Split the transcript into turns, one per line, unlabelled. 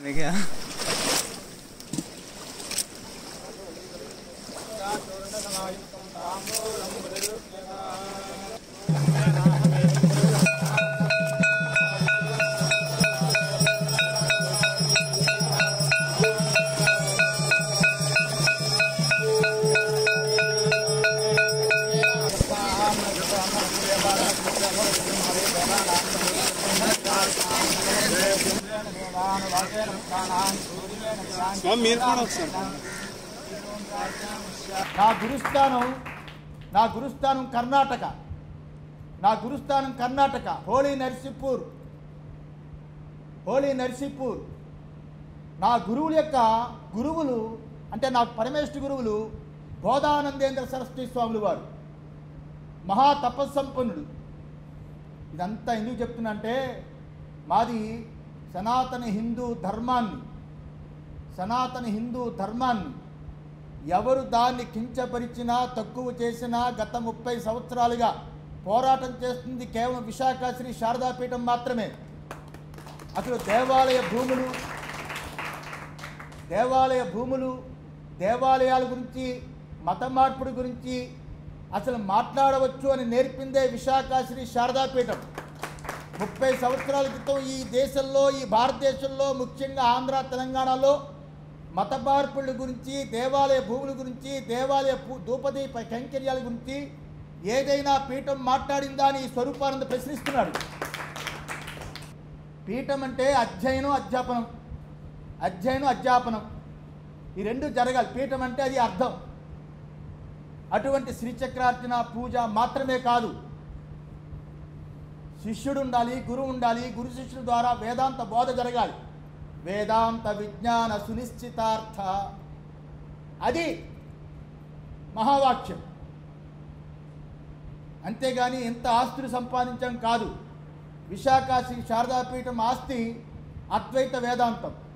देखिए
స్వామి మీరు కూడా ఒకసారి
నా గురుస్థానం నా గురుస్థానం కర్ణాటక నా గురుస్థానం కర్ణాటక హోలీ నరసింపూర్ హోలీ నరసింపూర్ నా గురువుల యొక్క గురువులు అంటే నాకు పరమేశ్వర గురువులు బోధానందేంద్ర సరస్వతి స్వాములు వారు మహా తపస్సంపన్నుడు ఇదంతా ఎందుకు చెప్తున్నా అంటే మాది సనాతన హిందూ ధర్మాన్ని సనాతన హిందూ ధర్మాన్ని ఎవరు దాన్ని కించపరిచినా తక్కువ చేసినా గత ముప్పై సంవత్సరాలుగా పోరాటం చేస్తుంది కేవలం విశాఖ శ్రీ శారదాపీఠం మాత్రమే అసలు దేవాలయ భూములు దేవాలయ భూములు దేవాలయాల గురించి మత మార్పుడు గురించి అసలు మాట్లాడవచ్చు అని నేర్పిందే విశాఖ శ్రీ శారదాపీఠం ముప్పై సంవత్సరాల క్రితం ఈ దేశంలో ఈ భారతదేశంలో ముఖ్యంగా ఆంధ్ర తెలంగాణలో మత మార్పుల గురించి దేవాలయ భూముల గురించి దేవాలయ భూ- ధూపదీప కైంకర్యాల గురించి ఏదైనా పీఠం మాట్లాడిందా అని ఈ స్వరూపానంద ప్రశ్నిస్తున్నాడు పీఠం అంటే అధ్యయనం అధ్యాపనం అధ్యయనం అధ్యాపనం ఈ రెండు జరగాలి పీఠం అంటే అది అర్థం అటువంటి శ్రీచక్రార్చన పూజ మాత్రమే కాదు శిష్యుడు ఉండాలి గురువు ఉండాలి గురు శిష్యుల ద్వారా వేదాంత బోధ జరగాలి వేదాంత విజ్ఞాన సునిశ్చితార్థ అది మహావాక్యం అంతేగాని ఎంత ఆస్తులు సంపాదించాం కాదు విశాఖ శ్రీ శారదాపీఠం ఆస్తి అద్వైత వేదాంతం